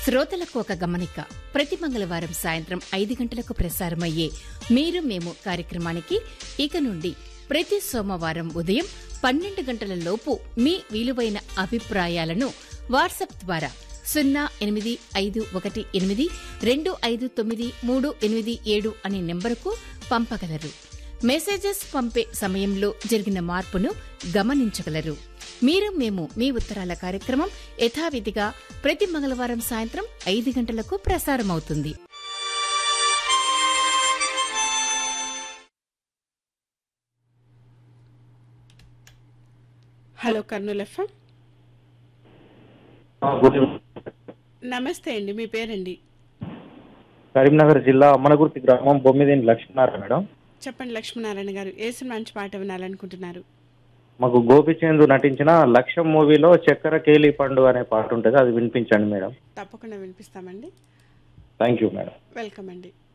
శ్రోతలకు ఒక గమనిక ప్రతి మంగళవారం సాయంత్రం ఐదు గంటలకు ప్రసారమయ్యే మీరు మేము కార్యక్రమానికి ఇక నుండి ప్రతి సోమవారం ఉదయం పన్నెండు గంటల లోపు మీ విలువైన అభిప్రాయాలను వాట్సాప్ ద్వారా సున్నా ఎనిమిది ఐదు ఒకటి ఎనిమిది రెండు ఐదు తొమ్మిది మూడు ఎనిమిది ఏడు అనే నెంబరుకు పంపగలరు మెసేజెస్ పంపే సమయంలో జరిగిన మార్పును గమనించగలరు మీరు మేము మీ ఉత్తరాల కార్యక్రమం యథావిధిగా ప్రతి మంగళవారం సాయంత్రం ఐదు గంటలకు ప్రసారమవుతుంది hello Kurnool FM good evening. నమస్తే అండి మీ పేరండి కరీంనగర్ జిల్లా అమ్మనగుర్తి గ్రామం బొమ్మిదేని లక్ష్మీనారాయణ మేడం చెప్పండి లక్ష్మీనారాయణ గారు ఏ సినిమా నుంచి పాట వినాలనుకుంటున్నారు మాకు గోపిచంద్ నటించిన లక్ష్యం మూవీలో చక్కెర కేలి పండు అనే పాట ఉంటుంది అది వినిపించండి మేడం తప్పకుండా వినిపిస్తామండి థ్యాంక్ యూ మేడం వెల్కమ్ అండి